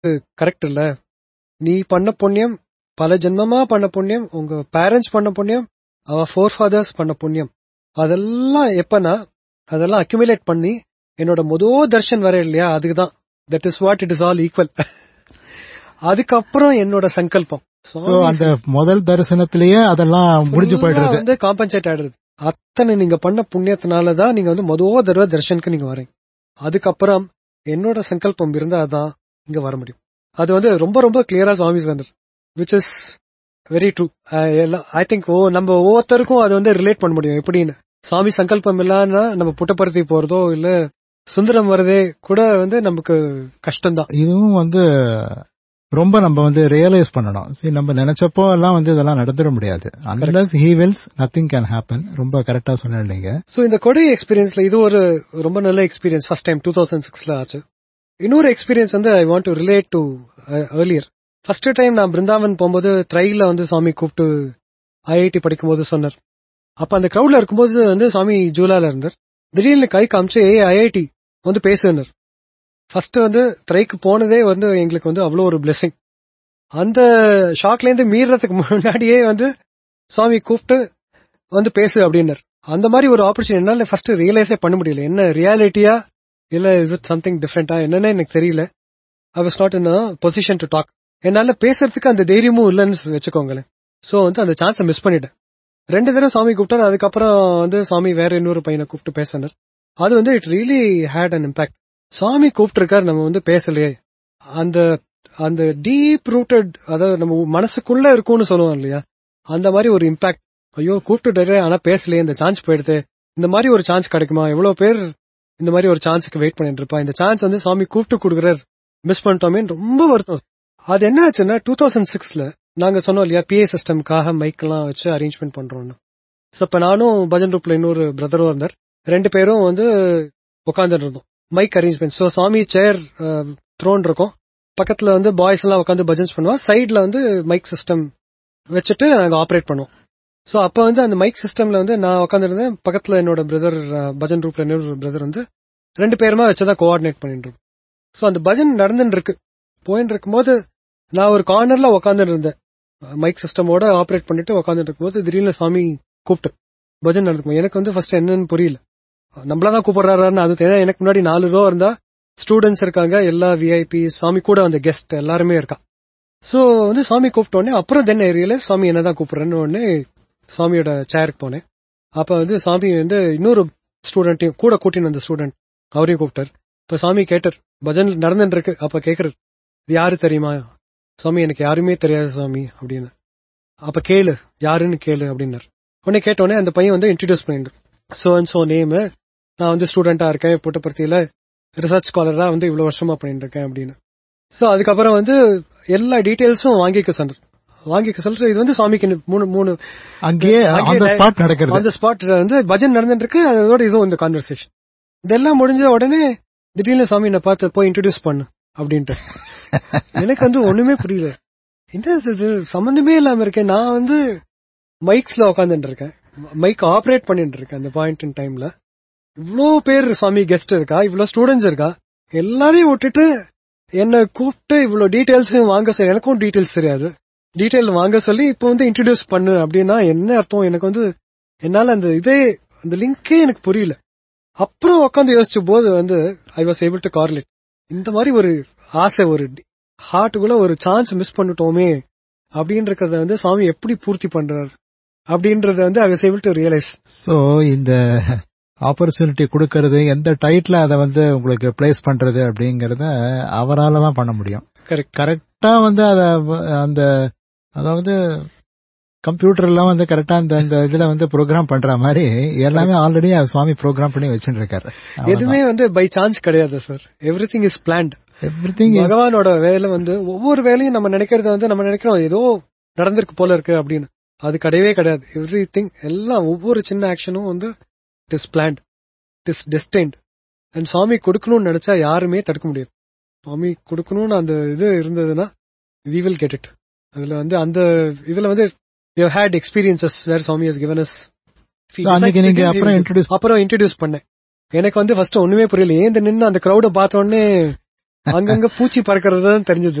correct இல்ல நீ பண்ண புண்ணியம் பல ஜென்மமா பண்ண புண்ணியம் உங்க பேரண்ட்ஸ் பண்ண புண்ணியம் அவ ஃபோர் ஃபாதர்ஸ் பண்ண புண்ணியம் அதெல்லாம் எப்பனா அதெல்லாம் அக்யூமுலேட் பண்ணி என்னோட முதல் தர்ஷன் வர இல்லையா அதுக்குதான் that is what it is all equal அதுக்கப்புறம் என்னோட சங்கல்பம் சோ அந்த முதல் தரிசனத்திலேயே அதெல்லாம் முடிஞ்சு full-ஆ போயிடுறது வந்து காம்பன்சேட் ஆயிடுறது அத்தனை நீங்க பண்ண புண்ணியத்தினாலதான் நீங்க வந்து முதல் தடவை தர்ஷனுக்கு நீங்க வரீங்க அதுக்கப்புறம் என்னோட சங்கல்பம் இருந்தா அதான் இங்க வர முடியும் அது வந்து ரொம்ப ரொம்ப கிளியரா சுவாமி சொன்னார் which is very true I think oh நம்ம ஒவ்வொருத்தருக்கும் அது வந்து ரிலேட் பண்ண முடியும் எப்படின்னு சாமி சங்கல்பம் இல்லன்னா நம்ம புட்டப்பருத்தி போறதோ இல்ல சுந்தரம் வரதே கூட வந்து நமக்கு கஷ்டம்தான் இதுவும் வந்து ரொம்ப நம்ம வந்து ரியலைஸ் பண்ணணும் சரி நம்ம நினைச்சப்போ எல்லாம் வந்து இதெல்லாம் நடந்துட முடியாது unless he wills nothing can happen ரொம்ப கரெக்டா சொன்னீங்க சோ இந்த கொடை எக்ஸ்பீரியன்ஸ்ல இது ஒரு ரொம்ப நல்ல experience first time two thousand சிக்ஸ்ல ஆச்சு இன்னொரு எக்ஸ்பீரியன்ஸ் வந்து I want to relate to earlier first time நான் பிருந்தாவன் போகும்போது ட்ரைல வந்து சாமி கூப்பிட்டு ஐஐடி படிக்கும்போது சொன்னார் அப்ப அந்த கிரௌட்ல இருக்கும்போது வந்து சாமி ஜூலால இருந்தார் திடீர்னு கை காமிச்சு ஏ ஐஐடி வந்து பேசுனார் ஃபர்ஸ்ட் வந்து ட்ரைக்கு போனதே வந்து எங்களுக்கு வந்து அவ்வளோ ஒரு பிளெஸிங் அந்த ஷாக்ல இருந்து மீறதுக்கு முன்னாடியே வந்து சுவாமி கூப்பிட்டு வந்து பேசு அப்படின்னார் அந்த மாதிரி ஒரு ஆப்பர்ச்சுனிட்டி என்னால ஃபர்ஸ்ட் ரியலைஸே பண்ண முடியல என்ன ரியாலிட்டியா இல்ல இஸ் இட் சம்திங் டிஃப்ரெண்டா என்னன்னு எனக்கு தெரியல I was not in position to talk என்னால பேசுறதுக்கு அந்த தைரியமும் இல்லைன்னு வச்சுக்கோங்களேன் சோ வந்து அந்த சான்ஸை மிஸ் பண்ணிட்டேன் ரெண்டு தடவை சாமி கூப்பிட்டாரு அதுக்கப்புறம் வந்து சாமி வேற இன்னொரு பையனை கூப்பிட்டு பேசினார் அது வந்து it really had an impact சாமி கூப்பிட்டு நம்ம வந்து பேசலையே அந்த அந்த டீப் ரூட்டட் அதாவது நம்ம மனசுக்குள்ள இருக்கும்னு சொல்லுவோம் இல்லையா அந்த மாதிரி ஒரு இம்பாக்ட் ஐயோ கூப்பிட்டுட்டாரு ஆனா பேசலையே இந்த சான்ஸ் போயிடுது இந்த மாதிரி ஒரு சான்ஸ் கிடைக்குமா எவ்வளவு பேர் இந்த மாதிரி ஒரு சான்ஸுக்கு வெயிட் பண்ணிட்டு இருப்பா இந்த சான்ஸ் வந்து சாமி கூப்பிட்டு கொடுக்குறாரு மிஸ் பண்ணிட்டோமேன்னு ரொம்ப வருத்தம் அது என்ன ஆச்சுன்னா டூ தௌசண்ட் சிக்ஸ்ல நாங்க சொன்னோம் இல்லையா பிஏ சிஸ்டம்காக மைக் எல்லாம் வச்சு அரேஞ்ச்மெண்ட் பண்றோம்னு சோ இப்ப நானும் பஜன் ரூப்ல இன்னொரு பிரதரும் இருந்தார் ரெண்டு பேரும் வந்து உட்காந்துட்டு இருந்தோம் மைக் அரேஞ்ச்மெண்ட் சோ சாமி சேர் த்ரோன் இருக்கும் பக்கத்துல வந்து பாய்ஸ் எல்லாம் உட்காந்து பஜன்ஸ் பண்ணுவோம் சைட்ல வந்து மைக் சிஸ்டம் வச்சுட்டு நாங்க ஆப்ரேட் பண்ணுவோம் சோ அப்ப வந்து அந்த மைக் சிஸ்டம்ல வந்து நான் உட்காந்துருந்தேன் பக்கத்துல என்னோட பிரதர் பஜன் ரூப்ல இன்னொரு பிரதர் வந்து ரெண்டு பேருமா வச்சுதான் கோஆர்டினேட் பண்ணிட்டு இருக்கோம் சோ அந்த பஜன் நடந்துட்டு இருக்கு போயிட்டு இருக்கும்போது நான் ஒரு கார்னர்ல உட்காந்துட்டு இருந்தேன் மைக் சிஸ்டமோட ஆப்ரேட் பண்ணிட்டு உட்காந்துட்டு இருக்கும்போது திடீர்னு சாமி கூப்பிட்டு பஜன் நடக்கும் எனக்கு வந்து ஃபர்ஸ்ட் என்னன்னு புரியல நம்மளதான் கூப்பிடுறாருன்னு அது தெரியும் எனக்கு முன்னாடி நாலு ரூபா இருந்தா ஸ்டூடெண்ட்ஸ் இருக்காங்க எல்லா விஐபி சாமி கூட அந்த கெஸ்ட் எல்லாருமே இருக்கா சோ வந்து சாமி கூப்பிட்ட உடனே அப்புறம் தென் ஏரியால சாமி என்னதான் கூப்பிடுறேன்னு உடனே சாமியோட சேருக்கு போனேன் அப்ப வந்து சாமி வந்து இன்னொரு ஸ்டூடெண்ட்டையும் கூட கூட்டின்னு வந்த ஸ்டூடெண்ட் அவரையும் கூப்பிட்டார் இப்ப சாமி கேட்டார் பஜன் நடந்துட்டு இருக்கு அப்ப கேக்குறாரு இது யாரு தெரியுமா சாமி எனக்கு யாருமே தெரியாது சாமி அப்படின்னு அப்ப கேளு யாருன்னு கேளு அப்படின்னாரு உடனே கேட்ட உடனே அந்த பையன் வந்து இன்ட்ரடியூஸ் பண்ணிட்டு சோ அண்ட் சோ நேம் நான் வந்து ஸ்டூடெண்டா இருக்கேன் புட்டபர்த்தியில ரிசர்ச் ஸ்காலரா வந்து இவ்வளவு வருஷமா பண்ணிட்டு இருக்கேன் அப்படின்னு சோ அதுக்கப்புறம் வந்து எல்லா டீடைல்ஸும் வாங்கிக்க சொன்னார் வாங்கிக்க சொல்ற இது வந்து சாமிக்கு மூணு மூணு அங்கேயே ஆன் த ஸ்பாட் நடக்கிறது அந்த ஸ்பாட் வந்து பஜன் நடந்துட்டு இருக்கு அதோட இதுவும் இந்த கான்வர்சேஷன் இதெல்லாம் முடிஞ்ச உடனே திடீர்னு சாமி என்ன பார்த்து போய் இன்ட்ரடியூஸ் பண்ணு அப்படின்ட்டு எனக்கு வந்து ஒண்ணுமே புரியல இந்த இது சம்பந்தமே இல்லாம இருக்கேன் நான் வந்து மைக்ஸ்ல உட்காந்துட்டு இருக்கேன் மைக் ஆப்ரேட் பண்ணிட்டு இருக்கேன் அந்த பாயிண்ட் இன் டைம்ல இவ்ளோ பேர் சாமி கெஸ்ட் இருக்கா இவ்ளோ ஸ்டூடெண்ட்ஸ் இருக்கா எல்லாரையும் விட்டுட்டு என்ன கூப்பிட்டு இவ்வளவு டீடைல்ஸ் வாங்க சொல்லி எனக்கும் டீடைல்ஸ் தெரியாது டீடைல் வாங்க சொல்லி இப்போ வந்து இன்ட்ரடியூஸ் பண்ணு அப்படின்னா என்ன அர்த்தம் எனக்கு வந்து என்னால அந்த இதே அந்த லிங்கே எனக்கு புரியல அப்புறம் உட்காந்து யோசிச்ச போது வந்து I was able to correlate இந்த மாதிரி ஒரு ஆசை ஒரு ஹார்ட்டுக்குள்ள ஒரு சான்ஸ் மிஸ் பண்ணிட்டோமே அப்படின்றத வந்து சாமி எப்படி பூர்த்தி பண்றாரு அப்படின்றத வந்து I was able to realise so இந்த ஆப்பர்ச்சுனிட்டி கொடுக்கறது எந்த டைட்ல அதை வந்து உங்களுக்கு பிளேஸ் பண்றது அப்படிங்கறத அவரால தான் பண்ண முடியும் கரெக்ட் கரெக்டா வந்து அத அந்த அதாவது கம்ப்யூட்டர்லாம் வந்து கரெக்டா இந்த இந்த இதுல வந்து ப்ரோக்ராம் பண்ற மாதிரி எல்லாமே ஆல்ரெடி சுவாமி ப்ரோக்ராம் பண்ணி வச்சுட்டு இருக்காரு எதுவுமே வந்து பை சான்ஸ் கிடையாது sir everything is planned everything பகவானோட வேலை வந்து ஒவ்வொரு வேலையும் நம்ம நினைக்கிறது வந்து நம்ம நினைக்கிறோம் ஏதோ நடந்திருக்கு போல இருக்கு அப்படின்னு அது கிடையவே கிடையாது எவ்ரி திங் எல்லாம் ஒவ்வொரு சின்ன ஆக்ஷனும் வந்து it is planned it is destined and Swami கொடுக்கணும்னு நினைச்சா யாருமே தடுக்க முடியாது சுவாமி கொடுக்கணும்னு அந்த இது இருந்ததுன்னா வி வில் கெட் இட் அதுல வந்து அந்த இதுல வந்து you had experiences where Swami has given us அன்னைக்கு நீங்க அப்புறம் introduce அப்புறம் இன்ட்ரடியூஸ் பண்ணேன் எனக்கு வந்து ஃபர்ஸ்ட் ஒண்ணுமே புரியல ஏன் நின்னு அந்த கிரௌட பார்த்த உடனே அங்கங்க பூச்சி பறக்கிறது தான் தெரிஞ்சது